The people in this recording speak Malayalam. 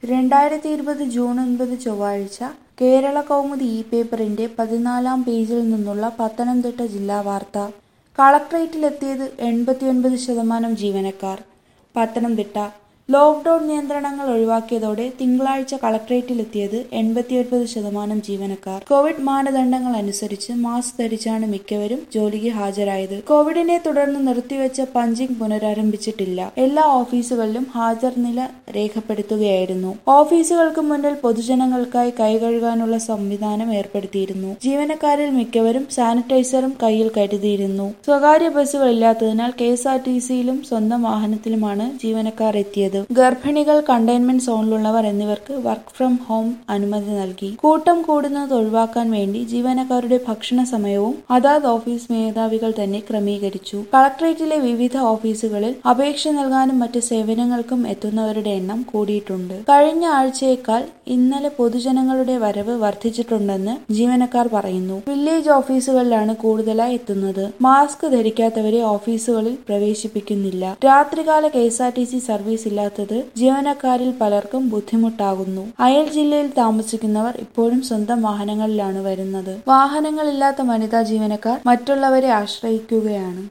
രണ്ടായിരത്തി ഇരുപത് ജൂൺ ഒൻപത് ചൊവ്വാഴ്ച കേരള കൗമുദി ഇ പേപ്പറിന്റെ പതിനാലാം പേജിൽ നിന്നുള്ള പത്തനംതിട്ട ജില്ലാ വാർത്ത കളക്ട്രേറ്റിലെത്തിയത് എൺപത്തിയൊൻപത് ശതമാനം ജീവനക്കാർ പത്തനംതിട്ട ലോക്ഡൌൺ നിയന്ത്രണങ്ങൾ ഒഴിവാക്കിയതോടെ തിങ്കളാഴ്ച കളക്ട്രേറ്റിലെത്തിയത് എൺപത്തിയൊൻപത് ശതമാനം ജീവനക്കാർ കോവിഡ് മാനദണ്ഡങ്ങൾ അനുസരിച്ച് മാസ്ക് ധരിച്ചാണ് മിക്കവരും ജോലിക്ക് ഹാജരായത് കോവിഡിനെ തുടർന്ന് നിർത്തിവെച്ച പഞ്ചിംഗ് പുനരാരംഭിച്ചിട്ടില്ല എല്ലാ ഓഫീസുകളിലും ഹാജർ നില രേഖപ്പെടുത്തുകയായിരുന്നു ഓഫീസുകൾക്ക് മുന്നിൽ പൊതുജനങ്ങൾക്കായി കൈകഴുകാനുള്ള സംവിധാനം ഏർപ്പെടുത്തിയിരുന്നു ജീവനക്കാരിൽ മിക്കവരും സാനിറ്റൈസറും കയ്യിൽ കരുതിയിരുന്നു സ്വകാര്യ ബസ്സുകൾ ഇല്ലാത്തതിനാൽ കെ എസ് ആർ ടി സിയിലും സ്വന്തം വാഹനത്തിലുമാണ് ജീവനക്കാർ എത്തിയത് ഗർഭിണികൾ കണ്ടെയ്ൻമെന്റ് സോണിലുള്ളവർ എന്നിവർക്ക് വർക്ക് ഫ്രം ഹോം അനുമതി നൽകി കൂട്ടം കൂടുന്നത് ഒഴിവാക്കാൻ വേണ്ടി ജീവനക്കാരുടെ ഭക്ഷണ സമയവും അതാത് ഓഫീസ് മേധാവികൾ തന്നെ ക്രമീകരിച്ചു കളക്ട്രേറ്റിലെ വിവിധ ഓഫീസുകളിൽ അപേക്ഷ നൽകാനും മറ്റ് സേവനങ്ങൾക്കും എത്തുന്നവരുടെ എണ്ണം കൂടിയിട്ടുണ്ട് കഴിഞ്ഞ ആഴ്ചയേക്കാൾ ഇന്നലെ പൊതുജനങ്ങളുടെ വരവ് വർദ്ധിച്ചിട്ടുണ്ടെന്ന് ജീവനക്കാർ പറയുന്നു വില്ലേജ് ഓഫീസുകളിലാണ് കൂടുതലായി എത്തുന്നത് മാസ്ക് ധരിക്കാത്തവരെ ഓഫീസുകളിൽ പ്രവേശിപ്പിക്കുന്നില്ല രാത്രികാല K S R T C service ഇല്ലാത്തത് ജീവനക്കാരിൽ പലർക്കും ബുദ്ധിമുട്ടാകുന്നു അയൽ ജില്ലയിൽ താമസിക്കുന്നവർ ഇപ്പോഴും സ്വന്തം വാഹനങ്ങളിലാണ് വരുന്നത് വാഹനങ്ങളില്ലാത്ത വനിതാ ജീവനക്കാർ മറ്റുള്ളവരെ ആശ്രയിക്കുകയാണ്